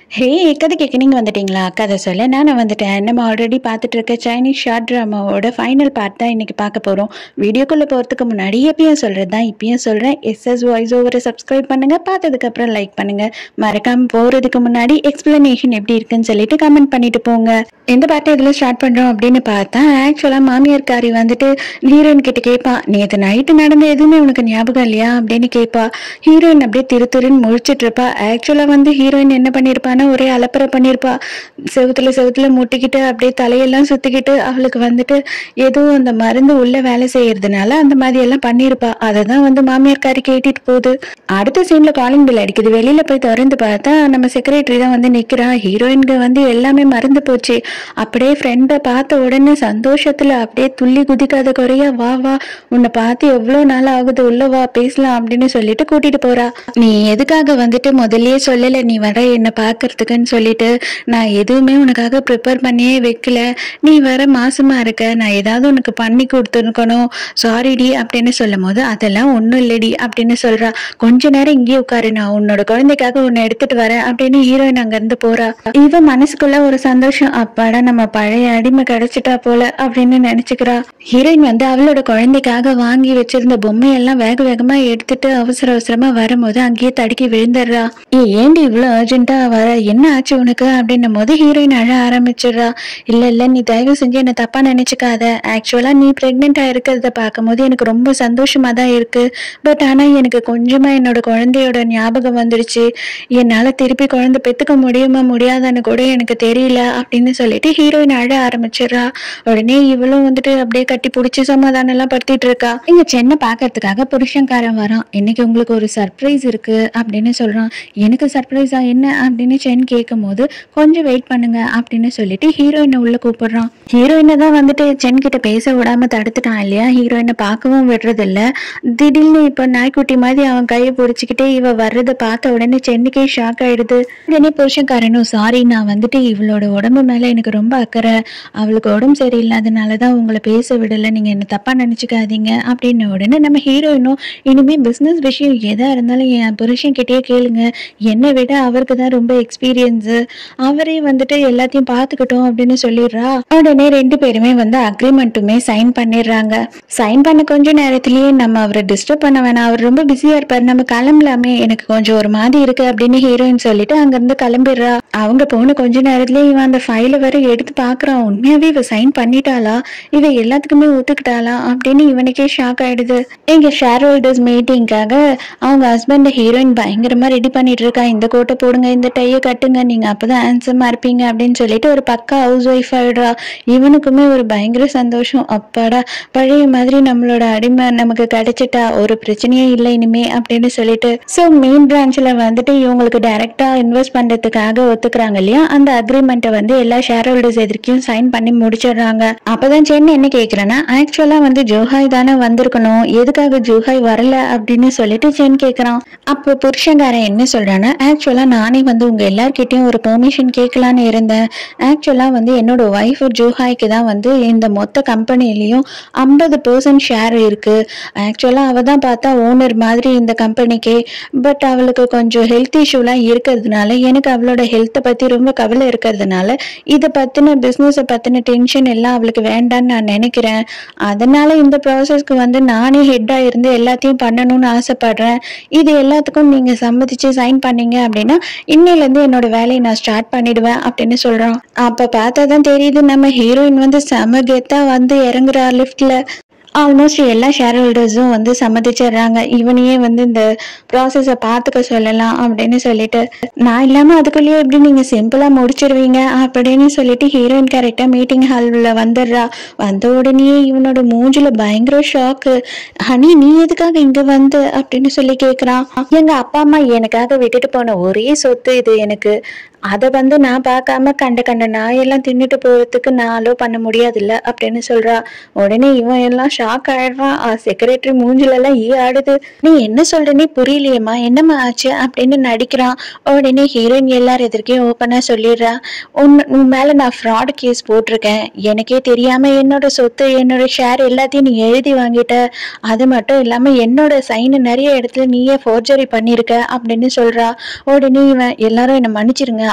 ஹே கதை கேட்க நீங்கள் வந்துட்டீங்களா கதை சொல்ல நான் வந்துட்டேன் நம்ம ஆல்ரெடி பார்த்துட்டு இருக்க சைனீஸ் ஷார்ட் ட்ராமாவோட ஃபைனல் பார்ட் தான் இன்னைக்கு பார்க்க போகிறோம் வீடியோக்குள்ளே போகிறதுக்கு முன்னாடி எப்பயும் சொல்கிறது தான் இப்பயும் சொல்கிறேன் எஸ்எஸ் வாய்ஸ் ஓவரை சப்ஸ்கிரைப் பண்ணுங்கள் பார்த்ததுக்கப்புறம் லைக் பண்ணுங்கள் மறக்காமல் போகிறதுக்கு முன்னாடி எக்ஸ்பிளனேஷன் எப்படி இருக்குன்னு சொல்லிட்டு கமெண்ட் பண்ணிட்டு போங்க எந்த பாட்டை இதில் ஸ்டார்ட் பண்ணுறோம் அப்படின்னு பார்த்தா ஆக்சுவலாக மாமியார்காரி வந்துட்டு ஹீரோயின் கிட்ட கேட்பா நேற்று நைட்டு நடந்த எதுவுமே உனக்கு ஞாபகம் இல்லையா அப்படின்னு கேட்பா ஹீரோயின் அப்படியே திரு திருன்னு முழிச்சிட்டு இருப்பா ஆக்சுவலாக வந்து ஹீரோயின் என்ன பண்ணியிருப்பான்னா ஒரே அலப்பறை பண்ணியிருப்பா செவுத்துல செவுத்துல முட்டிக்கிட்டு அப்படியே தலையெல்லாம் சுத்திக்கிட்டு அவளுக்கு வந்துட்டு ஏதோ அந்த மருந்து உள்ள வேலை செய்யறதுனால அந்த மாதிரி எல்லாம் பண்ணியிருப்பா அதை தான் வந்து மாமியார்காரி கேட்டுட்டு போகுது அடுத்த சீன்ல காலிங் பில் அடிக்குது வெளியில போய் திறந்து பார்த்தா நம்ம செக்ரட்டரி தான் வந்து நிக்கிறா ஹீரோயினுக்கு வந்து எல்லாமே மறந்து போச்சு அப்படியே ஃப்ரெண்டை பார்த்த உடனே சந்தோஷத்துல அப்படியே துள்ளி குதிக்காத குறையா வா வா உன்னை பார்த்து எவ்வளோ நாள் ஆகுது உள்ள வா பேசலாம் அப்படின்னு சொல்லிட்டு கூட்டிட்டு போறா நீ எதுக்காக வந்துட்டு முதல்லயே சொல்லல நீ வர என்னை பார்க்கறதுக்குன்னு சொல்லிட்டு நான் எதுவுமே உனக்காக ப்ரிப்பேர் பண்ணியே வைக்கல நீ வர மாசமா இருக்க நான் ஏதாவது உனக்கு பண்ணி கொடுத்துருக்கணும் சாரிடி அப்படின்னு சொல்லும் போது அதெல்லாம் ஒன்றும் இல்லடி அப்படின்னு சொல்றா கொஞ்ச நேரம் இங்கேயே உட்காரு நான் உன்னோட குழந்தைக்காக உன்னை எடுத்துட்டு வரேன் அப்படின்னு ஹீரோயின் அங்கிருந்து போறா இவ மனசுக்குள்ள ஒரு சந்தோஷம் அப்பாடா நம்ம பழைய அடிமை கிடைச்சிட்டா போல அப்படின்னு நினைச்சுக்கிறா ஹீரோயின் வந்து அவளோட குழந்தைக்காக வாங்கி வச்சிருந்த பொம்மையெல்லாம் வேக வேகமா எடுத்துட்டு அவசர அவசரமா வரும்போது அங்கேயே தடுக்கி விழுந்துடுறா ஏ ஏண்டி இவ்வளவு அர்ஜென்ட்டா வர என்ன ஆச்சு உனக்கு அப்படின்னும் போது ஹீரோயின் அழ ஆரம்பிச்சிடுறா இல்ல இல்ல நீ தயவு செஞ்சு என்ன தப்பா நினைச்சுக்காத ஆக்சுவலா நீ பிரெக்னெண்டா இருக்கிறத பார்க்கும்போது எனக்கு ரொம்ப சந்தோஷமா தான் இருக்கு பட் ஆனா எனக்கு கொஞ்சமா என்னோட குழந்தையோட ஞாபகம் வந்துடுச்சு என்னால திருப்பி குழந்தை பெத்துக்க முடியுமா முடியாதான்னு கூட எனக்கு தெரியல அப்படின்னு சொல்லிட்டு ஹீரோயின் அழ ஆரம்பிச்சிடுறா உடனே இவளும் வந்துட்டு அப்படியே கட்டி பிடிச்சி சமாதானம் எல்லாம் படுத்திட்டு இருக்கா இங்க சென்னை பாக்குறதுக்காக புருஷன்காரன் வரான் இன்னைக்கு உங்களுக்கு ஒரு சர்ப்ரைஸ் இருக்கு அப்படின்னு சொல்றான் எனக்கு சர்ப்ரைஸா என்ன அப்படின்னு சென் கேட்கும் போது கொஞ்சம் வெயிட் பண்ணுங்க அப்படின்னு சொல்லிட்டு ஹீரோயினை உள்ள கூப்பிடுறான் ஹீரோயினை தான் வந்துட்டு சென் கிட்ட பேச விடாம தடுத்துட்டான் இல்லையா ஹீரோயினை பார்க்கவும் விடுறது இல்ல திடீர்னு இப்ப நாய்க்குட்டி மாதிரி அவன் கையை பிடிச்சிக்கிட்டே இவ வர்றதை பார்த்த உடனே சென்னுக்கே ஷாக் ஆயிடுது உடனே புருஷன்காரனும் சாரி நான் வந்துட்டு இவளோட உடம்பு மேல எனக்கு ரொம்ப அக்கறை அவளுக்கு உடம்பு சரியில்லாதனால தான் உங்களை பேச விடல நீங்க என்ன தப்பா நினைச்சுக்காதீங்க அப்படின்ன உடனே நம்ம ஹீரோயினும் இனிமே பிசினஸ் விஷயம் எதா இருந்தாலும் என் புருஷன் கிட்டயே கேளுங்க என்னை விட அவருக்கு தான் ரொம்ப எக்ஸ்பீரியன்ஸு அவரே வந்துட்டு எல்லாத்தையும் பார்த்துக்கிட்டோம் அப்படின்னு சொல்லிடுறா உடனே ரெண்டு பேருமே வந்து அக்ரிமெண்ட்டுமே சைன் பண்ணிடுறாங்க சைன் பண்ண கொஞ்ச நேரத்திலேயே நம்ம அவரை டிஸ்டர்ப் பண்ண வேணாம் அவர் ரொம்ப பிஸியா இருப்பாரு நம்ம கிளம்பலாமே எனக்கு கொஞ்சம் ஒரு மாதிரி இருக்கு அப்படின்னு ஹீரோயின் சொல்லிட்டு அங்கிருந்து கிளம்பிடுறா அவங்க போன கொஞ்ச நேரத்திலேயே இவன் அந்த ஃபைலை வர எடுத்து பாக்குறான் உண்மையாவே இவ சைன் பண்ணிட்டாளா இவ எல்லாத்துக்குமே ஒத்துக்கிட்டாளா அப்படின்னு இவனுக்கே ஷாக் ஆயிடுது எங்க ஷேர் ஹோல்டர்ஸ் மீட்டிங்காக அவங்க ஹஸ்பண்ட் ஹீரோயின் பயங்கரமா ரெடி பண்ணிட்டு இருக்கா இந்த கோட்டை போடுங்க இந்த டைய கட்டுங்க நீங்க அப்பதான் ஹேண்ட்ஸமா இருப்பீங்க அப்படின்னு சொல்லிட்டு ஒரு பக்கா ஹவுஸ் ஒய்ஃப் ஆயிடுறா இவனுக்குமே ஒரு பயங்கர சந்தோஷம் அப்பாடா பழைய மாதிரி நம்மளோட அடிமை நமக்கு கிடைச்சிட்டா ஒரு பிரச்சனையே இல்லை இனிமே அப்படின்னு சொல்லிட்டு ஸோ மெயின் பிரான்ச்ல வந்துட்டு இவங்களுக்கு டைரக்டா இன்வெஸ்ட் பண்றதுக்காக ஒத்துக்கிறாங்க இல்லையா அந்த அக்ரிமெண்ட்டை வந்து எல்லா ஷேர் ஹோல்டர்ஸ் எதிர்க்கையும் சைன் பண்ணி முடிச்சிடுறாங்க அப்பதான் சென்னை என்ன கேக்குறேன்னா ஆக்சுவலா வந்து ஜோஹாய் தானே வந்திருக்கணும் எதுக்காக ஜோஹாய் வரல அப்படின்னு சொல்லிட்டு சென் கேக்குறான் அப்போ புருஷங்காரன் என்ன சொல்றான்னா ஆக்சுவலா நானே வந்து உங்க எல்லார்கிட்டயும் ஒரு பெர்மிஷன் கேட்கலான்னு இருந்தேன் ஆக்சுவலா வந்து என்னோட ஒய்ஃப் ஜோஹாய்க்கு தான் வந்து இந்த மொத்த கம்பெனிலையும் ஐம்பது பர்சன்ட் ஷேர் இருக்கு ஆக்சுவலா அவ தான் பார்த்தா ஓனர் மாதிரி இந்த கம்பெனிக்கு பட் அவளுக்கு கொஞ்சம் ஹெல்த் இஷ்யூலாம் இருக்கிறதுனால எனக்கு அவளோட ஹெல்த்தை பத்தி ரொம்ப கவலை இருக்கிறதுனால இதை பத்தின பிஸ்னஸை பத்தின டென்ஷன் எல்லாம் அவளுக்கு வேண்டான்னு நான் நினைக்கிறேன் அதனால இந்த ப்ராசஸ்க்கு வந்து நானே ஹெட்டா இருந்து எல்லாத்தையும் பண்ணணும்னு ஆசைப்படுறேன் இது எல்லாத்துக்கும் நீங்க சம்மதிச்சு சைன் பண்ணீங்க அப்படின்னா இன்னையிலேருந்து என்னோட வேலையை நான் ஸ்டார்ட் பண்ணிடுவேன் அப்படின்னு சொல்றான் அப்ப பார்த்தா தான் தெரியுது நம்ம ஹீரோயின் வந்து செம கெத்தா வந்து இறங்குறா லிஃப்ட்ல ஆல்மோஸ்ட் எல்லா ஷேர் ஹோல்டர்ஸும் வந்து சம்மதிச்சிடுறாங்க இவனையே வந்து இந்த ப்ராசஸை பார்த்துக்க சொல்லலாம் அப்படின்னு சொல்லிட்டு நான் இல்லாமல் அதுக்குள்ளேயே எப்படி நீங்கள் சிம்பிளாக முடிச்சிருவீங்க அப்படின்னு சொல்லிட்டு ஹீரோயின் கரெக்டாக மீட்டிங் ஹாலில் வந்துடுறா வந்த உடனே இவனோட மூஞ்சில பயங்கர ஷாக்கு ஹனி நீ எதுக்காக இங்கே வந்து அப்படின்னு சொல்லி கேட்குறான் எங்கள் அப்பா அம்மா எனக்காக விட்டுட்டு போன ஒரே சொத்து இது எனக்கு அதை வந்து நான் பார்க்காம கண்ட கண்ட நாயெல்லாம் தின்னுட்டு போறதுக்கு நான் அலோ பண்ண முடியாதுல்ல அப்படின்னு சொல்றா உடனே இவன் எல்லாம் ஷாக் ஆயிடுறான் செக்ரட்டரி மூஞ்சில எல்லாம் ஈ ஆடுது நீ என்ன சொல்றனே புரியலையேம்மா என்னம்மா ஆச்சு அப்படின்னு நடிக்கிறான் உடனே ஹீரோயின் எல்லாரும் எதிர்க்கையும் ஓப்பனா சொல்லிடுறா உன் உன் மேல நான் ஃப்ராட் கேஸ் போட்டிருக்கேன் எனக்கே தெரியாம என்னோட சொத்து என்னோட ஷேர் எல்லாத்தையும் நீ எழுதி வாங்கிட்ட அது மட்டும் இல்லாம என்னோட சைன் நிறைய இடத்துல நீயே ஃபோர்ஜரி பண்ணியிருக்க அப்படின்னு சொல்றா உடனே இவன் எல்லாரும் என்னை மன்னிச்சிருங்க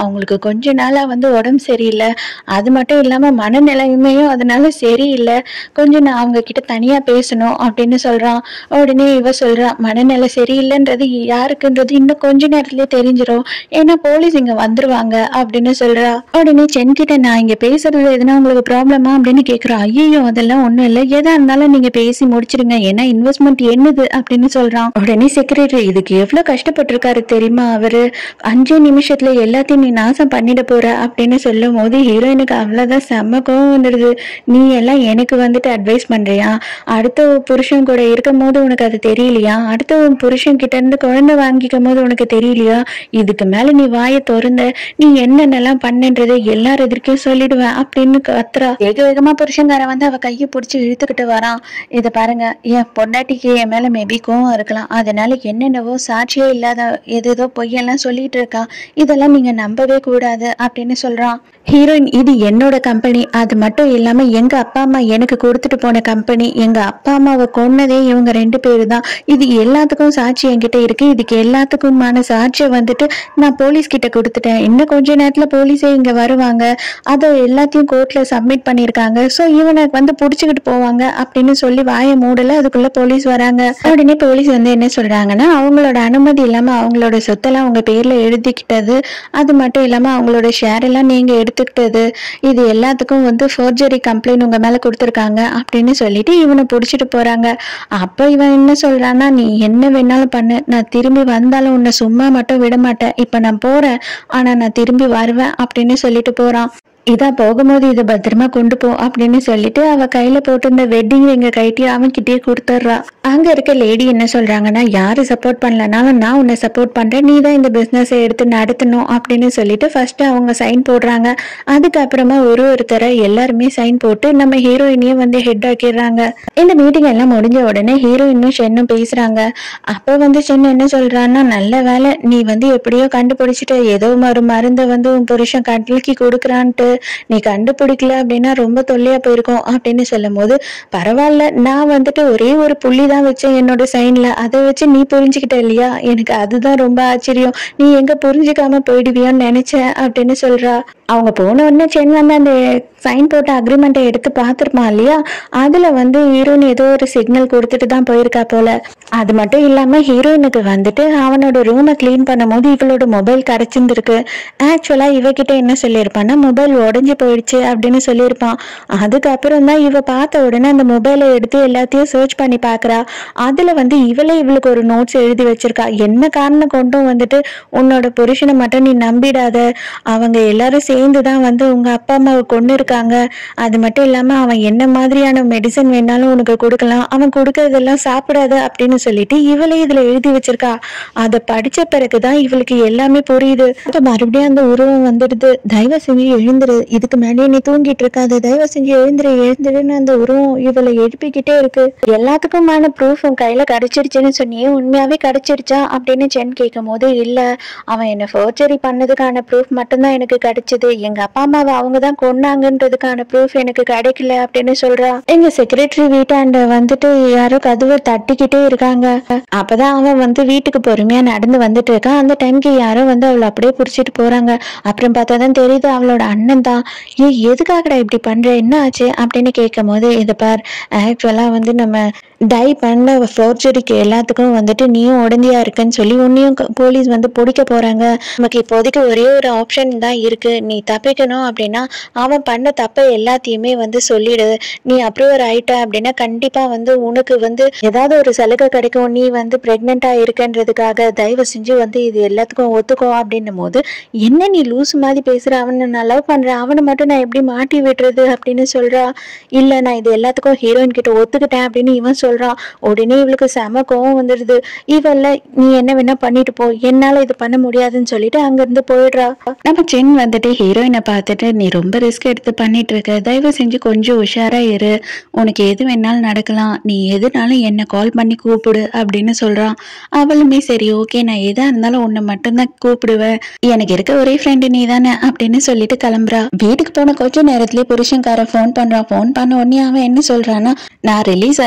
அவங்களுக்கு கொஞ்ச நாளா வந்து உடம்பு சரியில்லை அது மட்டும் இல்லாம மனநிலைமையும் அதனால சரியில்லை கொஞ்சம் நான் அவங்க கிட்ட தனியா பேசணும் அப்படின்னு சொல்றான் உடனே இவ சொல்றா மனநிலை சரியில்லைன்றது யாருக்குன்றது இன்னும் கொஞ்ச நேரத்திலே தெரிஞ்சிடும் ஏன்னா போலீஸ் இங்க வந்துருவாங்க அப்படின்னு சொல்றா உடனே சென் கிட்ட நான் இங்க பேசுறது எதுனா உங்களுக்கு ப்ராப்ளமா அப்படின்னு கேக்குறா ஐயோ அதெல்லாம் ஒண்ணும் இல்லை எதா இருந்தாலும் நீங்க பேசி முடிச்சிடுங்க ஏன்னா இன்வெஸ்ட்மெண்ட் என்னது அப்படின்னு சொல்றான் உடனே செக்ரட்டரி இதுக்கு எவ்வளவு கஷ்டப்பட்டிருக்காரு தெரியுமா அவரு அஞ்சு நிமிஷத்துல எல்லாத்தையும் நீ நாசம் பண்ணிட போற அப்படின்னு சொல்லும் போது ஹீரோயினுக்கு அவ்வளவுதான் செம்ம கோவம் வந்துடுது நீ எல்லாம் எனக்கு வந்துட்டு அட்வைஸ் பண்றியா அடுத்த உன் புருஷன் கூட இருக்கும் போது உனக்கு அது தெரியலையா அடுத்த உன் புருஷன் கிட்ட இருந்து குழந்தை வாங்கிக்கும் போது உனக்கு தெரியலையா இதுக்கு மேல நீ வாயை திறந்த நீ என்னென்னலாம் பண்ணன்றதை எல்லார் எதிர்க்கும் சொல்லிடுவேன் அப்படின்னு கத்துறா வேக வேகமா புருஷன்காரன் வந்து அவ கையை பிடிச்சி இழுத்துக்கிட்டு வரான் இதை பாருங்க என் பொண்டாட்டிக்கு என் மேல மேபி கோவம் இருக்கலாம் அதனால என்னென்னவோ சாட்சியே இல்லாத எதேதோ பொய்யெல்லாம் சொல்லிட்டு இருக்கான் இதெல்லாம் நீங்க நம்பவே கூடாது அப்படின்னு சொல்றான் ஹீரோயின் இது என்னோட கம்பெனி அது மட்டும் இல்லாம எங்க அப்பா அம்மா எனக்கு கொடுத்துட்டு போன கம்பெனி எங்க அப்பா அம்மாவை கொன்னதே இவங்க ரெண்டு பேரு தான் இது எல்லாத்துக்கும் சாட்சி என்கிட்ட இருக்கு இதுக்கு எல்லாத்துக்குமான சாட்சியை வந்துட்டு நான் போலீஸ் கிட்ட கொடுத்துட்டேன் இன்னும் கொஞ்ச நேரத்துல போலீஸே இங்க வருவாங்க அதை எல்லாத்தையும் கோர்ட்ல சப்மிட் பண்ணிருக்காங்க சோ இவனை வந்து புடிச்சுக்கிட்டு போவாங்க அப்படின்னு சொல்லி வாயை மூடல அதுக்குள்ள போலீஸ் வராங்க உடனே போலீஸ் வந்து என்ன சொல்றாங்கன்னா அவங்களோட அனுமதி இல்லாம அவங்களோட சொத்தெல்லாம் அவங்க பேர்ல எழுதிக்கிட்டது அது மட்டும் இல்லாம அவங்களோட ஷேர் எல்லாம் நீங்க எடுத்துக்கிட்டது இது எல்லாத்துக்கும் வந்து ஃபோர்ஜரி கம்ப்ளைண்ட் உங்க மேல கொடுத்துருக்காங்க அப்படின்னு சொல்லிட்டு இவனை புடிச்சிட்டு போறாங்க அப்ப இவன் என்ன சொல்றான்னா நீ என்ன வேணாலும் பண்ணு நான் திரும்பி வந்தாலும் உன்னை சும்மா மட்டும் விட மாட்டேன் இப்ப நான் போறேன் ஆனா நான் திரும்பி வருவேன் அப்படின்னு சொல்லிட்டு போறான் இதா போகும்போது இதை பத்திரமா கொண்டு போ அப்படின்னு சொல்லிட்டு அவ கையில போட்டிருந்த வெட்டிங் ரிங்க கைட்டி அவன் கிட்டே கொடுத்துட்றா அங்க இருக்க லேடி என்ன சொல்றாங்கன்னா யாரு சப்போர்ட் பண்ணலனாலும் நான் உன்னை சப்போர்ட் பண்றேன் நீ தான் இந்த பிசினஸை எடுத்து நடத்தணும் அப்படின்னு சொல்லிட்டு ஃபர்ஸ்ட் அவங்க சைன் போடுறாங்க அதுக்கப்புறமா ஒரு ஒருத்தரை எல்லாருமே சைன் போட்டு நம்ம ஹீரோயினையும் வந்து ஹெட் ஆக்கிடுறாங்க இந்த மீட்டிங் எல்லாம் முடிஞ்ச உடனே ஹீரோயினும் சென்னும் பேசுறாங்க அப்ப வந்து சென்னு என்ன சொல்றான்னா நல்ல வேலை நீ வந்து எப்படியோ கண்டுபிடிச்சிட்ட ஏதோ ஒரு மருந்தை வந்து உன் புருஷன் கட்லிக்கு கொடுக்குறான்ட்டு நீ கண்டுபிடிக்கல அப்படின்னா ரொம்ப தொல்லையா போயிருக்கும் அப்படின்னு சொல்லும் போது பரவாயில்ல நான் வந்துட்டு ஒரே ஒரு புள்ளி தான் வச்சேன் என்னோட சைன்ல அதை வச்சு நீ புரிஞ்சுக்கிட்ட இல்லையா எனக்கு அதுதான் ரொம்ப ஆச்சரியம் நீ எங்க புரிஞ்சுக்காம போயிடுவியோன்னு நினைச்சேன் அப்படின்னு சொல்றா அவங்க போன உடனே சென் வந்து அந்த சைன் போட்ட அக்ரிமெண்ட்டை எடுத்து பார்த்துருப்பான் இல்லையா அதுல வந்து ஹீரோயின் ஏதோ ஒரு சிக்னல் கொடுத்துட்டு தான் போயிருக்கா போல அது மட்டும் இல்லாம ஹீரோயினுக்கு வந்துட்டு அவனோட ரூமை க்ளீன் பண்ணும்போது இவளோட மொபைல் கிடைச்சிருந்துருக்கு ஆக்சுவலா இவகிட்ட என்ன சொல்லியிருப்பான்னா மொபைல் உடஞ்சி போயிடுச்சு அப்படின்னு சொல்லியிருப்பான் அதுக்கப்புறம் தான் இவ பார்த்த உடனே அந்த மொபைலை எடுத்து எல்லாத்தையும் சர்ச் பண்ணி பார்க்கறா அதுல வந்து இவளே இவளுக்கு ஒரு நோட்ஸ் எழுதி வச்சிருக்கா என்ன காரணம் கொண்டும் வந்துட்டு உன்னோட புருஷனை மட்டும் நீ நம்பிடாத அவங்க எல்லாரும் சேர்ந்து தான் வந்து உங்க அப்பா அம்மாவை கொண்டு இருக்காங்க அது மட்டும் இல்லாம அவன் என்ன மாதிரியான மெடிசன் வேணாலும் உனக்கு கொடுக்கலாம் அவன் கொடுக்கறதெல்லாம் சாப்பிடாத அப்படின்னு சொல்லிட்டு இவளே இதுல எழுதி வச்சிருக்கா அதை படிச்ச பிறகுதான் இவளுக்கு எல்லாமே புரியுது அப்ப மறுபடியும் அந்த உருவம் வந்துடுது தயவு செஞ்சு எழுந்துரு இதுக்கு மேலேயே நீ தூங்கிட்டு இருக்காத தயவு செஞ்சு எழுந்துரு எழுந்துருன்னு அந்த உருவம் இவளை எழுப்பிக்கிட்டே இருக்கு எல்லாத்துக்குமான ப்ரூஃப் உன் கையில கிடைச்சிருச்சுன்னு சொன்னியே உண்மையாவே கிடைச்சிருச்சா அப்படின்னு சென் கேட்கும் போது இல்ல அவன் என்ன ஃபோர்ஜரி பண்ணதுக்கான ப்ரூஃப் மட்டும்தான் எனக்கு கிடைச்சது எங்க அப்பா அம்மாவை அவங்க தான் கொன்னாங்கன்றதுக்கான ப்ரூஃப் எனக்கு கிடைக்கல அப்படின்னு சொல்றா எங்க செக்ரட்டரி வீட்டாண்ட வந்துட்டு யாரோ கதவை தட்டிக்கிட்டே இருக்காங்க அப்பதான் அவன் வந்து வீட்டுக்கு பொறுமையா நடந்து வந்துட்டு இருக்கான் அந்த டைம்க்கு யாரோ வந்து அவளை அப்படியே புடிச்சிட்டு போறாங்க அப்புறம் பார்த்தா தான் தெரியுது அவளோட அண்ணன் தான் ஏ எதுக்காகடா இப்படி பண்ற என்ன ஆச்சு அப்படின்னு கேட்கும் போது இதை பார் ஆக்சுவலா வந்து நம்ம டை பண்ண ஃபோர்ஜரிக்கு எல்லாத்துக்கும் வந்துட்டு நீயும் உடந்தையா இருக்குன்னு சொல்லி உன்னையும் க- போலீஸ் வந்து பிடிக்க போறாங்க நமக்கு இப்போதைக்கு ஒரே ஒரு ஆப்ஷன் தான் இருக்கு நீ தப்பிக்கணும் அப்படின்னா அவன் பண்ண தப்பை எல்லாத்தையுமே வந்து சொல்லிடு நீ அப்ரூவர் ஆயிட்ட அப்படின்னா கண்டிப்பா வந்து உனக்கு வந்து ஏதாவது ஒரு சலுகை கிடைக்கும் நீ வந்து பிரெக்னெண்டா இருக்கன்றதுக்காக தயவு செஞ்சு வந்து இது எல்லாத்துக்கும் ஒத்துக்கோ அப்படின்னும் போது என்ன நீ லூஸ் மாதிரி பேசுற அவனை நான் லவ் பண்றேன் அவனை மட்டும் நான் எப்படி மாட்டி விடுறது அப்படின்னு சொல்றா இல்ல நான் இது எல்லாத்துக்கும் ஹீரோயின் கிட்ட ஒத்துக்கிட்டேன் அப்படின்னு இவன் சொல்றான் உடனே இவளுக்கு செம கோவம் வந்துடுது இவல்ல நீ என்ன வேணா பண்ணிட்டு போ என்னால இது பண்ண முடியாதுன்னு சொல்லிட்டு அங்க இருந்து போயிடுறா நம்ம சென் வந்துட்டு ஹீரோயினை பார்த்துட்டு நீ ரொம்ப ரிஸ்க் எடுத்து பண்ணிட்டு இருக்க தயவு செஞ்சு கொஞ்சம் உஷாரா இரு உனக்கு எது வேணாலும் நடக்கலாம் நீ எதுனாலும் என்ன கால் பண்ணி கூப்பிடு அப்படின்னு சொல்றான் அவளுமே சரி ஓகே நான் எதா இருந்தாலும் உன்னை மட்டும்தான் கூப்பிடுவேன் எனக்கு இருக்க ஒரே ஃப்ரெண்டு நீ தானே அப்படின்னு சொல்லிட்டு கிளம்புறா வீட்டுக்கு போன கொஞ்ச நேரத்திலேயே புருஷன்காரன் ஃபோன் பண்றான் ஃபோன் பண்ண உடனே அவன் என்ன சொல்றான்னா நான் ரிலீஸ் ஆகி வந்துட்டேன்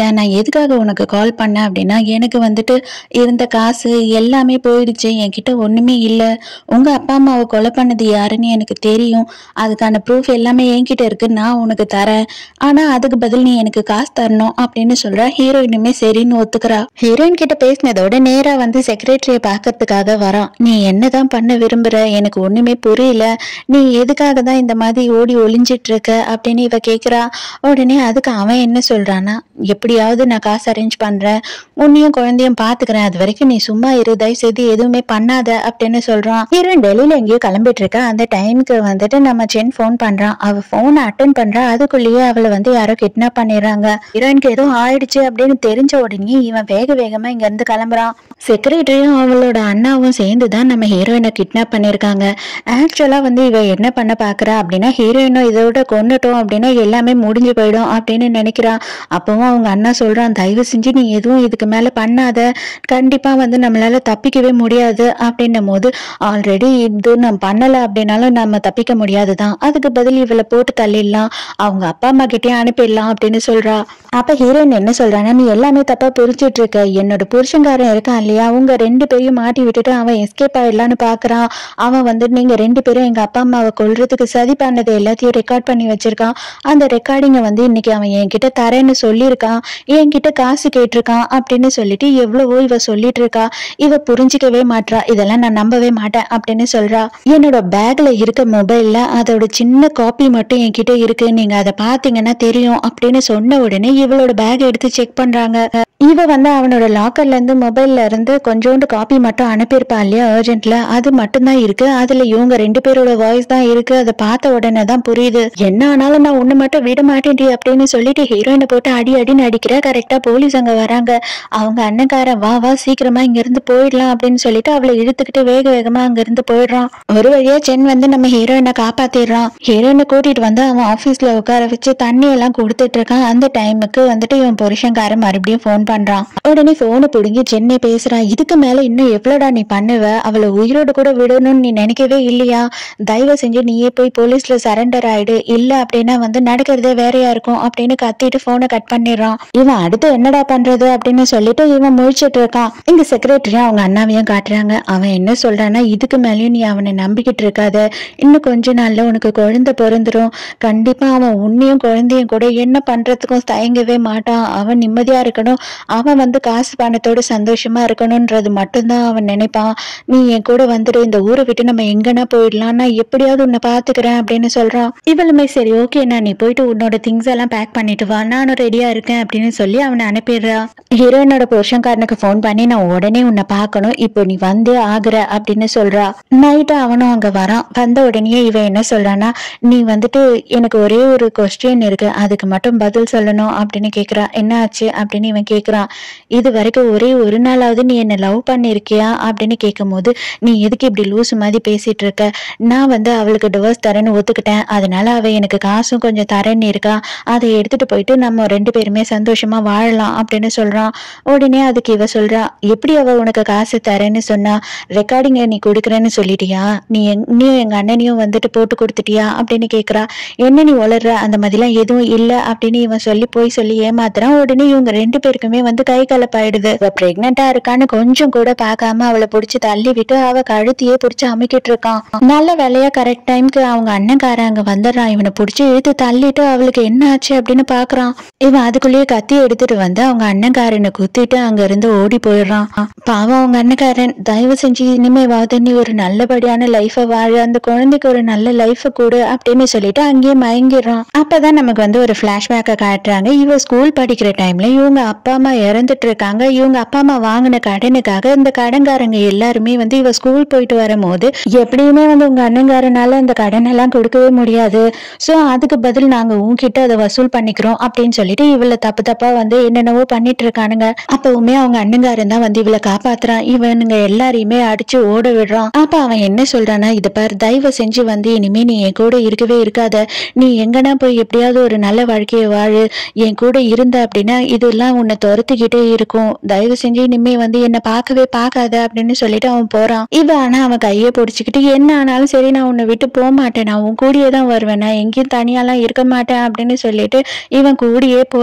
சொல்லிட்டேன் நான் எதுக்காக உனக்கு கால் பண்ணேன் அப்படின்னா எனக்கு வந்துட்டு இருந்த காசு எல்லாமே போயிடுச்சு என்கிட்ட ஒண்ணுமே இல்லை உங்க அப்பா அம்மாவை கொலை பண்ணது யாருன்னு எனக்கு தெரியும் அதுக்கான ப்ரூஃப் எல்லாமே என்கிட்ட இருக்கு நான் உனக்கு தரேன் ஆனா அதுக்கு பதில் நீ எனக்கு காசு தரணும் அப்படின்னு சொல்றா ஹீரோயினுமே சரின்னு ஒத்துக்கிறா ஹீரோயின் கிட்ட பேசினதோட நேரா வந்து செக்ரட்டரியை பார்க்கறதுக்காக வரான் நீ என்னதான் பண்ண விரும்புற எனக்கு ஒண்ணுமே புரியல நீ எதுக்காக தான் இந்த மாதிரி ஓடி ஒளிஞ்சிட்டு இருக்க அப்படின்னு இவ கேக்குறா உடனே அதுக்கு அவன் என்ன சொல்றான்னா எப்படியாவது நான் காசு அரேஞ்ச் பண்றேன் உன்னையும் குழந்தையும் பாத்துக்கிறேன் அது வரைக்கும் நீ சும்மா இரு தயவு செய்து எதுவுமே பண்ணாத அப்படின்னு சொல்றான் ஹீரோயின் டெல்லியில எங்கேயோ கிளம்பிட்டு இருக்கா அந்த டைமுக்கு வந்துட்டு நம்ம சென் ஃபோன் பண்றான் அவ போன் அட்டன் பண்றா அதுக்குள்ளேயே அவளை வந்து யாரோ கிட்னாப் பண்ணிடுறாங்க ஹீரோயினுக்கு ஏதோ ஆயிடுச்சு அப்படின்னு தெரிஞ்ச உடனே இவன் வேக வேகமா இங்க இருந்து கிளம்புறான் செக்ரட்டரியும் அவளோட அண்ணாவும் சேர்ந்து தான் நம்ம ஹீரோயினை கிட்னாப் பண்ணியிருக்காங்க ஆக்சுவலா வந்து இவ என்ன பண்ண பாக்குறா அப்படின்னா ஹீரோயினும் இதோட கொண்டுட்டோம் அப்படின்னா எல்லாமே முடிஞ்சு போயிடும் அப்படின்னு நினைக்கிறா அப்பவும் அவங்க அண்ணா சொல்றான் தயவு செஞ்சு நீ எதுவும் இதுக்கு மேல பண்ணாத கண்டிப்பா வந்து நம்மளால தப்பிக்கவே முடியாது அப்படின்னும் போது ஆல்ரெடி இது நம்ம பண்ணல அப்படின்னாலும் நம்ம தப்பிக்க முடியாதுதான் அதுக்கு பதில் இவளை போட்டு தள்ளிடலாம் அவங்க அப்பா அம்மா கிட்டே அனுப்பிடலாம் அப்படின்னு சொல்றா அப்ப ஹீரோயின் என்ன சொல்றான்னா நீ எல்லாமே தப்பா புரிஞ்சிட்டு இருக்க என்னோட புருஷன்காரன் இருக்கான் இல்லையா உங்க ரெண்டு பேரையும் மாட்டி விட்டுட்டு அவன் எஸ்கேப் ஆயிடலான்னு பாக்குறான் அவன் வந்து நீங்க ரெண்டு பேரும் எங்க அப்பா அம்மாவை கொல்றதுக்கு சதி பண்ணது எல்லாத்தையும் ரெக்கார்ட் பண்ணி வச்சிருக்கான் அந்த ரெக்கார்டிங்கை வந்து இன்னைக்கு அவன் என்கிட்ட தரேன்னு சொல்லியிருக்கான் என்கிட்ட காசு கேட்டிருக்கான் அப்படின்னு சொல்லிட்டு எவ்வளவோ இவ சொல்லிட்டு இருக்கா இவ புரிஞ்சிக்கவே மாட்றா இதெல்லாம் நான் நம்பவே மாட்டேன் அப்படின்னு சொல்றா என்னோட பேக்ல இருக்க மொபைல்ல அதோட சின்ன காப்பி மட்டும் என்கிட்ட இருக்கு நீங்க அதை பாத்தீங்கன்னா தெரியும் அப்படின்னு சொன்ன உடனே இவளோட பேக் எடுத்து செக் பண்றாங்க இவ வந்து அவனோட லாக்கர்ல இருந்து மொபைல்ல இருந்து கொஞ்சோண்டு காப்பி மட்டும் அனுப்பியிருப்பா இல்லையா அர்ஜென்ட்ல அது மட்டும்தான் இருக்கு அதுல இவங்க ரெண்டு பேரோட வாய்ஸ் தான் இருக்கு அதை பார்த்த உடனே தான் புரியுது என்ன ஆனாலும் நான் உன்னை மட்டும் விட மாட்டேன்டி அப்படின்னு சொல்லிட்டு ஹீரோயினை போட்டு அடி அடின்னு அடிக்கிற கரெக்டா போலீஸ் அங்க வராங்க அவங்க அண்ணன்காரன் வா வா சீக்கிரமா இங்க இருந்து போயிடலாம் அப்படின்னு சொல்லிட்டு அவளை இழுத்துக்கிட்டு வேக வேகமா அங்க இருந்து போயிடுறான் ஒரு வழியா சென் வந்து நம்ம ஹீரோயினை காப்பாத்திடுறான் ஹீரோயினை கூட்டிட்டு வந்து அவன் ஆபீஸ்ல உட்கார வச்சு தண்ணி எல்லாம் கொடுத்துட்டு இருக்கான் அந்த டைமுக்கு வந்துட்டு இவன் புருஷன்காரன் மறுபடியும் ஃபோன் பண்றான் உடனே போனை பிடுங்கி சென்னை பேசுறான் இதுக்கு மேல இன்னும் எவ்வளோடா நீ பண்ணுவ அவளை உயிரோடு கூட விடணும்னு நீ நினைக்கவே இல்லையா தயவு செஞ்சு நீயே போய் போலீஸ்ல சரண்டர் ஆயிடு இல்ல அப்படின்னா வந்து நடக்கிறதே வேறையா இருக்கும் அப்படின்னு கத்திட்டு போனை கட் பண்ணிடுறான் இவன் அடுத்து என்னடா பண்றது அப்படின்னு சொல்லிட்டு இவன் முழிச்சிட்டு இருக்கான் இங்க செக்ரட்டரி அவங்க அண்ணாவையும் காட்டுறாங்க அவன் என்ன சொல்றான்னா இதுக்கு மேலயும் நீ அவனை நம்பிக்கிட்டு இருக்காத இன்னும் கொஞ்ச நாள்ல உனக்கு குழந்தை பிறந்துரும் கண்டிப்பா அவன் உன்னையும் குழந்தையும் கூட என்ன பண்றதுக்கும் தயங்கவே மாட்டான் அவன் நிம்மதியா இருக்கணும் அவன் வந்து காசு பணத்தோட சந்தோஷமா இருக்கணும்ன்றது மட்டும்தான் அவன் நினைப்பான் நீ என் கூட வந்துட்டு இந்த ஊரை விட்டு நம்ம எங்கன்னா போயிடலாம் நான் எப்படியாவது உன்னை பாத்துக்கிறேன் அப்படின்னு சொல்றான் இவளுமே சரி ஓகே நான் நீ போயிட்டு உன்னோட திங்ஸ் எல்லாம் பேக் பண்ணிட்டு வா நானும் ரெடியா இருக்கேன் அப்படின்னு சொல்லி அவனை அனுப்பிடுறா ஹீரோயினோட புருஷன்காரனுக்கு ஃபோன் பண்ணி நான் உடனே உன்னை பார்க்கணும் இப்போ நீ வந்தே ஆகுற அப்படின்னு சொல்றா நைட்டு அவனும் அங்க வரான் வந்த உடனே இவன் என்ன சொல்றான்னா நீ வந்துட்டு எனக்கு ஒரே ஒரு கொஸ்டின் இருக்கு அதுக்கு மட்டும் பதில் சொல்லணும் அப்படின்னு கேக்குறா என்ன ஆச்சு அப்படின்னு இவன் கேக்குறான் இது வரைக்கும் ஒரே ஒரு நாளாவது நீ என்ன லவ் பண்ணிருக்கியா அப்படின்னு கேட்கும்போது நீ எதுக்கு இப்படி லூசு மாதிரி பேசிட்டு இருக்க நான் வந்து அவளுக்கு டிவோர்ஸ் தரேன்னு ஒத்துக்கிட்டேன் அதனால அவ எனக்கு காசும் கொஞ்சம் தரேன்னு இருக்கா அதை எடுத்துட்டு போயிட்டு நம்ம ரெண்டு பேருமே சந்தோஷமா வாழலாம் அப்படின்னு சொல்றான் உடனே அதுக்கு இவ சொல்றா எப்படி அவ உனக்கு காசு தரேன்னு சொன்னா ரெக்கார்டிங்க நீ கொடுக்குறேன்னு சொல்லிட்டியா நீ எங்- நீயும் எங்க அண்ணனையும் வந்துட்டு போட்டு கொடுத்துட்டியா அப்படின்னு கேக்குறா என்ன நீ வளர்ற அந்த மாதிரிலாம் எதுவும் இல்ல அப்படின்னு இவன் சொல்லி போய் சொல்லி ஏமாத்துறான் உடனே இவங்க ரெண்டு பேருக்குமே வந்து கை கலப்பாயிடுது அவ பிரெக்னெண்டா இருக்கான்னு கொஞ்சம் கூட பார்க்காம அவளை புடிச்சு தள்ளி விட்டு அவ கழுத்தையே புடிச்சு அமுக்கிட்டு இருக்கான் நல்ல வேலையா கரெக்ட் டைம்க்கு அவங்க அண்ணன்காரன் அங்க வந்துடுறான் இவனை புடிச்சு இழுத்து தள்ளிட்டு அவளுக்கு என்ன ஆச்சு அப்படின்னு பாக்குறான் இவன் அதுக்குள்ளேயே கத்தி எடுத்துட்டு வந்து அவங்க அண்ணன்காரனை குத்திட்டு அங்க இருந்து ஓடி போயிடுறான் பாவம் அவங்க அண்ணன்காரன் தயவு செஞ்சு இனிமேவாவது நீ ஒரு நல்லபடியான லைஃப வாழ அந்த குழந்தைக்கு ஒரு நல்ல லைஃப கொடு அப்படின்னு சொல்லிட்டு அங்கேயே மயங்கிடுறான் அப்பதான் நமக்கு வந்து ஒரு பிளாஷ்பேக்கை காட்டுறாங்க இவ ஸ்கூல் படிக்கிற டைம்ல இவங்க அப்பா அம்மா இறந்துட்டு இருக்காங்க இவங்க அப்பா அம்மா வாங்கின கடனுக்காக இந்த கடன்காரங்க எல்லாருமே வந்து இவ ஸ்கூல் போயிட்டு வரும்போது எப்படியுமே வந்து உங்க அண்ணன்காரனால இந்த கடன் எல்லாம் கொடுக்கவே முடியாது சோ அதுக்கு பதில் நாங்க உன்கிட்ட அதை வசூல் பண்ணிக்கிறோம் அப்படின்னு சொல்லிட்டு இவள தப்பு தப்பா வந்து என்னென்னவோ பண்ணிட்டு இருக்கானுங்க அப்பவுமே அவங்க அண்ணங்காரன் தான் வந்து இவளை காப்பாத்துறான் இவனுங்க எல்லாரையுமே அடிச்சு ஓட விடுறான் அப்ப அவன் என்ன சொல்றான்னா இத பாரு தயவு செஞ்சு வந்து இனிமே நீ என் கூட இருக்கவே இருக்காத நீ எங்கன்னா போய் எப்படியாவது ஒரு நல்ல வாழ்க்கையை வாழு என் கூட இருந்த அப்படின்னா இதெல்லாம் உன்னை துரத்திக்கிட்டே இருக்கும் தயவு செஞ்சு இனிமே வந்து என்ன பார்க்கவே பார்க்காத அப்படின்னு சொல்லிட்டு அவன் போறான் இவ ஆனா அவன் கையை பிடிச்சிக்கிட்டு என்ன ஆனாலும் சரி நான் உன்னை விட்டு போக மாட்டேன் நான் உன் கூடயே தான் வருவேன் நான் எங்கேயும் தனியாலாம் இருக்க மாட்டேன் அப்படின்னு சொல்லிட்டு இவன் கூடியே போறா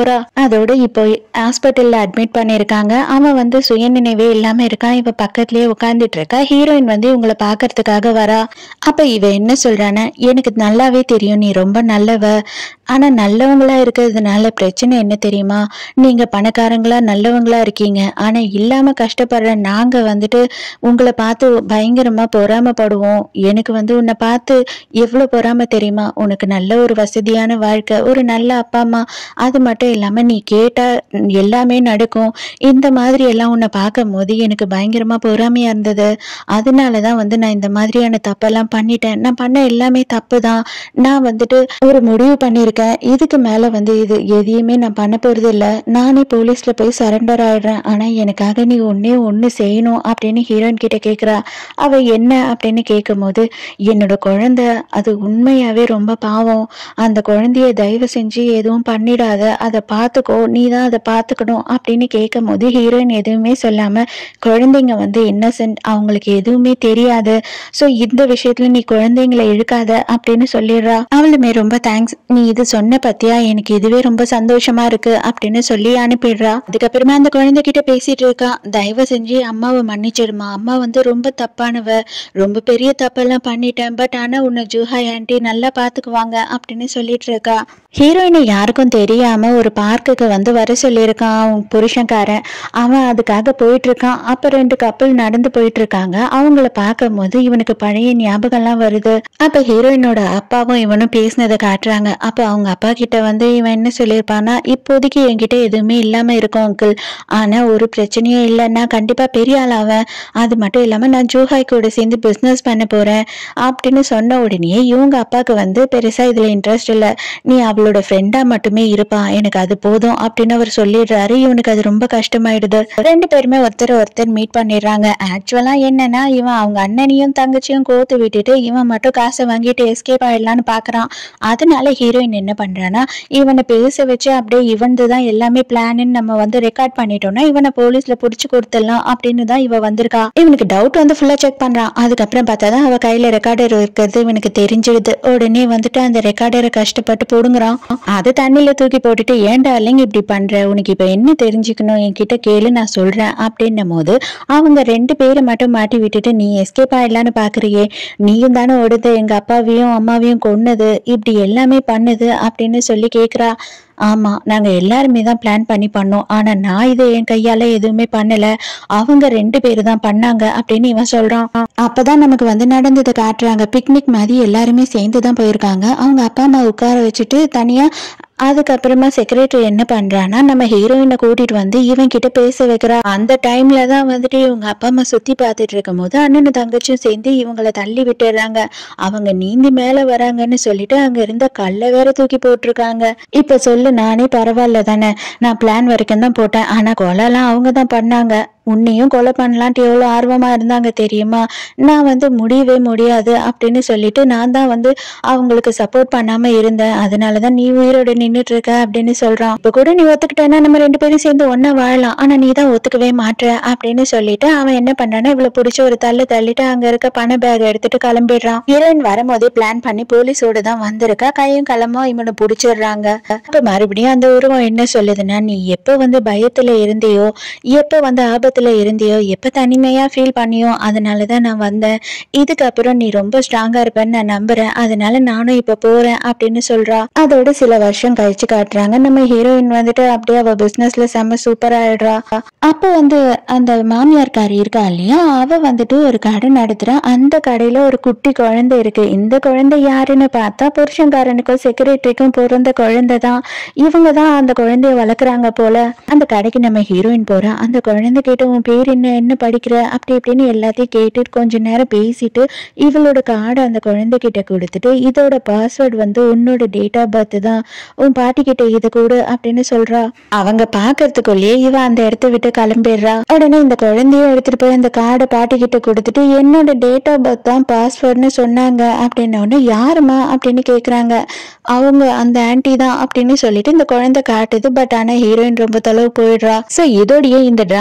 அதோட இப்போ ஹாஸ்பிட்டல்ல அட்மிட் பண்ணியிருக்காங்க அவன் வந்து சுயநினைவே இல்லாம இருக்கான் இவ பக்கத்துலயே உட்கார்ந்துட்டு இருக்கா ஹீரோயின் வந்து இவங்கள பாக்குறதுக்காக வரா அப்ப இவ என்ன சொல்றானா எனக்கு நல்லாவே தெரியும் நீ ரொம்ப நல்லவ ஆனா நல்லவங்களா இருக்கிறதுனால பிரச்சனை என்ன தெரியுமா நீங்க பணக்காரங்களா நல்லவங்களா இருக்கீங்க ஆனா இல்லாம கஷ்டப்படுற நாங்க வந்துட்டு உங்களை பார்த்து பயங்கரமா பொறாமைப்படுவோம் எனக்கு வந்து உன்னை பார்த்து எவ்வளவு பொறாமை தெரியுமா உனக்கு நல்ல ஒரு வசதியான வாழ்க்கை ஒரு நல்ல அப்பா அம்மா அது மட்டும் இல்லாம நீ கேட்டா எல்லாமே நடக்கும் இந்த மாதிரி எல்லாம் உன்னை பார்க்கும் போது எனக்கு பயங்கரமா பொறாமையா இருந்தது அதனாலதான் வந்து நான் இந்த மாதிரியான தப்பெல்லாம் பண்ணிட்டேன் நான் பண்ண எல்லாமே தப்பு தான் நான் வந்துட்டு ஒரு முடிவு பண்ணியிருக்கேன் இதுக்கு மேல வந்து இது எதையுமே நான் பண்ண போறது இல்ல நானே போலீஸ்ல போய் சரண்டர் ஆயிடுறேன் ஆனா எனக்காக நீ ஒன்னே ஒண்ணு செய்யணும் அப்படின்னு ஹீரோயின் கிட்ட கேக்குறா அவ என்ன அப்படின்னு கேட்கும்போது என்னோட குழந்தை அது உண்மையாவே ரொம்ப பாவம் அந்த குழந்தைய தயவு செஞ்சு எதுவும் பண்ணிடாத அதை பார்த்துக்கோ நீ தான் அதை பார்த்துக்கணும் அப்படின்னு கேட்கும் போது ஹீரோயின் எதுவுமே சொல்லாம குழந்தைங்க வந்து இன்னசென்ட் அவங்களுக்கு எதுவுமே தெரியாது ஸோ இந்த விஷயத்துல நீ குழந்தைங்களை இழுக்காத அப்படின்னு சொல்லிடுறா அவளுமே ரொம்ப தேங்க்ஸ் நீ இது சொன்ன பத்தியா எனக்கு இதுவே ரொம்ப சந்தோஷமா இருக்கு அப்படின்னு சொல்லி அனுப்பிடுறா அதுக்கப்புறமா அந்த குழந்தைகிட்ட பேசிட்டு இருக்கா தயவு செஞ்சு அம்மாவை மன்னிச்சிடுமா அம்மா வந்து ரொம்ப தப்பானவ ரொம்ப பெரிய தப்பெல்லாம் பண்ணிட்டேன் பட் ஆனா உன்னை ஜூஹாய் ஆண்டி நல்லா பாத்துக்குவாங்க அப்படின்னு சொல்லிட்டு இருக்கா ஹீரோயினை யாருக்கும் தெரியாம ஒரு பார்க்குக்கு வந்து வர சொல்லியிருக்கான் அவன் புருஷன்காரன் அவன் அதுக்காக போயிட்டு இருக்கான் அப்ப ரெண்டு கப்பல் நடந்து போயிட்டு இருக்காங்க அவங்கள பார்க்கும் போது இவனுக்கு பழைய ஞாபகம்லாம் வருது அப்ப ஹீரோயினோட அப்பாவும் இவனும் பேசினதை காட்டுறாங்க அப்ப அவங்க அப்பா கிட்ட வந்து இவன் என்ன சொல்லியிருப்பான்னா இப்போதைக்கு என்கிட்ட எதுவுமே இல்லாம இருக்கும் அங்கிள் ஆனா ஒரு பிரச்சனையும் இல்லை நான் கண்டிப்பா பெரிய ஆளாவேன் அது மட்டும் இல்லாம நான் ஜூஹாய் கூட சேர்ந்து பிசினஸ் பண்ண போறேன் அப்படின்னு சொன்ன உடனே இவங்க அப்பாவுக்கு வந்து பெருசா இதுல இன்ட்ரெஸ்ட் இல்லை நீ அவளோட ஃப்ரெண்டா மட்டுமே இருப்பா எனக்கு அது போதும் அப்படின்னு அவர் சொல்லிடுறாரு இவனுக்கு அது ரொம்ப கஷ்டமாயிடுது ரெண்டு பேருமே ஒருத்தர் ஒருத்தர் மீட் பண்ணிடுறாங்க ஆக்சுவலா என்னன்னா இவன் அவங்க அண்ணனையும் தங்கச்சியும் கோத்து விட்டுட்டு இவன் மட்டும் காசை வாங்கிட்டு எஸ்கேப் ஆயிடலான்னு பாக்குறான் அதனால ஹீரோயின் என்ன பண்றானா இவனை பேச வச்சு அப்படியே இவன்து தான் எல்லாமே பிளான்னு நம்ம வந்து ரெக்கார்ட் பண்ணிட்டோம்னா இவனை போலீஸ்ல புடிச்சு கொடுத்துடலாம் அப்படின்னு தான் இவ வந்திருக்கா இவனுக்கு டவுட் வந்து ஃபுல்லா செக் பண்றான் அதுக்கப்புறம் பார்த்தா தான் அவ கையில ரெக்கார்டர் இருக்கிறது இவனுக்கு தெரிஞ்சிடுது உடனே வந்துட்டு அந்த ரெக்கார்டரை கஷ்டப்பட்டு போடுங்கிறான் அது தண்ணியில தூக்கி போட்டுட்டு ஏன்டா இல்லைங்க இப்படி பண்ற உனக்கு இப்ப என்ன தெரிஞ்சுக்கணும் என்கிட்ட கேளு நான் சொல்றேன் அப்படின்னும் போது அவங்க ரெண்டு பேரை மட்டும் மாட்டி விட்டுட்டு நீ எஸ்கேப் ஆயிடலான்னு பாக்குறியே நீயும் தானே ஓடுது எங்க அப்பாவையும் அம்மாவையும் கொன்னது இப்படி எல்லாமே பண்ணுது அப்படின்னு சொல்லி கேக்குறா ஆமா நாங்க எல்லாருமே தான் பிளான் பண்ணி பண்ணோம் ஆனா நான் இதை என் கையால எதுவுமே பண்ணல அவங்க ரெண்டு பேரு தான் பண்ணாங்க அப்படின்னு இவன் சொல்றான் அப்பதான் நமக்கு வந்து நடந்ததை காட்டுறாங்க பிக்னிக் மாதிரி எல்லாருமே சேர்ந்து தான் போயிருக்காங்க அவங்க அப்பா அம்மா உட்கார வச்சுட்டு தனியா அதுக்கப்புறமா செக்ரட்டரி என்ன பண்றான்னா நம்ம ஹீரோயினை கூட்டிட்டு வந்து இவன் கிட்ட பேச வைக்கிறா அந்த டைம்ல தான் வந்துட்டு இவங்க அப்பா அம்மா சுத்தி பார்த்துட்டு இருக்கும் போது அண்ணனும் தங்கச்சியும் சேர்ந்து இவங்கள தள்ளி விட்டுறாங்க அவங்க நீந்தி மேல வராங்கன்னு சொல்லிட்டு அங்க இருந்த கல்லை வேற தூக்கி போட்டிருக்காங்க இப்ப சொல்லு நானே பரவாயில்ல தானே நான் பிளான் வரைக்கும் தான் போட்டேன் ஆனா கொலைலாம் அவங்க தான் பண்ணாங்க உன்னையும் கொலை பண்ணலான்ட்டு எவ்வளோ ஆர்வமா இருந்தாங்க தெரியுமா நான் வந்து முடியவே முடியாது அப்படின்னு சொல்லிட்டு நான் தான் வந்து அவங்களுக்கு சப்போர்ட் பண்ணாம இருந்தேன் அதனால தான் நீ உயிரோட நின்றுட்டு இருக்க அப்படின்னு சொல்றான் இப்போ கூட நீ ஒத்துக்கிட்டேன்னா நம்ம ரெண்டு பேரும் சேர்ந்து ஒண்ணா வாழலாம் ஆனா நீ தான் ஒத்துக்கவே மாட்ற அப்படின்னு சொல்லிட்டு அவன் என்ன பண்றான்னா இவ்வளவு பிடிச்ச ஒரு தள்ளு தள்ளிட்டு அங்க இருக்க பண பேக் எடுத்துட்டு கிளம்பிடுறான் ஹீரோயின் வரும்போதே பிளான் பண்ணி போலீஸோட தான் வந்திருக்கா கையும் களமா இவனை பிடிச்சிடுறாங்க அப்ப மறுபடியும் அந்த உருவம் என்ன சொல்லுதுன்னா நீ எப்ப வந்து பயத்துல இருந்தியோ எப்ப வந்து ஆபத்துல இருந்தியோ எப்ப தனிமையா ஃபீல் பண்ணியோ அதனால தான் நான் வந்தேன் இதுக்கப்புறம் நீ ரொம்ப ஸ்ட்ராங்கா இருப்பேன்னு நான் நம்புறேன் அதனால நானும் இப்ப போறேன் அப்படின்னு சொல்றா அதோட சில வருஷம் கழிச்சு காட்டுறாங்க நம்ம ஹீரோயின் வந்துட்டு அப்படியே அவ பிசினஸ்ல செம்ம சூப்பரா ஆயிடுறா அப்போ வந்து அந்த மாமியார்காரி இருக்கா இல்லையா அவ வந்துட்டு ஒரு கடை நடத்துறா அந்த கடையில ஒரு குட்டி குழந்தை இருக்கு இந்த குழந்தை யாருன்னு பார்த்தா புருஷன்காரனுக்கும் செக்ரட்டரிக்கும் பிறந்த குழந்தை தான் இவங்க தான் அந்த குழந்தைய வளர்க்குறாங்க போல அந்த கடைக்கு நம்ம ஹீரோயின் போறா அந்த குழந்தை கேட்டு உன் பேர் என்ன என்ன படிக்கிற அப்படி இப்படின்னு எல்லாத்தையும் கேட்டுட்டு கொஞ்ச நேரம் பேசிட்டு இவளோட கார்டை அந்த குழந்தைகிட்ட கொடுத்துட்டு இதோட பாஸ்வேர்டு வந்து உன்னோட டேட் ஆஃப் பர்த் தான் உன் பாட்டி கிட்ட இதை கொடு அப்படின்னு சொல்றா அவங்க பாக்குறதுக்குள்ளேயே இவ அந்த இடத்த விட்டு கிளம்பிடுறா உடனே இந்த குழந்தையும் எடுத்துட்டு போய் அந்த கார்டை பாட்டி கிட்ட கொடுத்துட்டு என்னோட டேட் ஆஃப் பர்த் தான் பாஸ்வேர்டுன்னு சொன்னாங்க அப்படின்ன உடனே யாருமா அப்படின்னு கேக்குறாங்க அவங்க அந்த ஆன்டி தான் அப்படின்னு சொல்லிட்டு இந்த குழந்தை காட்டுது பட் ஆனா ஹீரோயின் ரொம்ப தொலைவு போயிடுறா சோ இதோடயே இந்த டிராமாவை முடி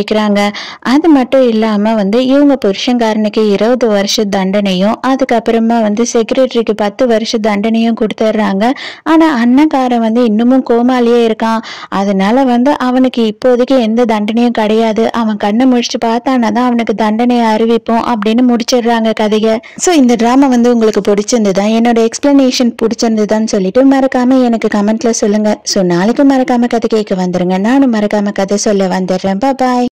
முடிக்கிறாங்க அது மட்டும் இல்லாமல் வந்து இவங்க புருஷன்காரனுக்கு இருபது வருஷ தண்டனையும் அதுக்கப்புறமா வந்து செக்ரட்டரிக்கு பத்து வருஷ தண்டனையும் கொடுத்துட்றாங்க ஆனால் அண்ணக்காரன் வந்து இன்னமும் கோமாலேயே இருக்கான் அதனால வந்து அவனுக்கு இப்போதைக்கு எந்த தண்டனையும் கிடையாது அவன் கண்ணை முடிச்சு பார்த்தானா தான் அவனுக்கு தண்டனையை அறிவிப்போம் அப்படின்னு முடிச்சிடுறாங்க கதையை ஸோ இந்த ட்ராமா வந்து உங்களுக்கு பிடிச்சிருந்ததா என்னோட எக்ஸ்பிளனேஷன் பிடிச்சிருந்ததான்னு சொல்லிட்டு மறக்காம எனக்கு கமெண்ட்ல சொல்லுங்க ஸோ நாளைக்கு மறக்காம கதை கேட்க வந்துருங்க நானும் மறக்காம கதை சொல்ல வந்துடுறேன் பாய்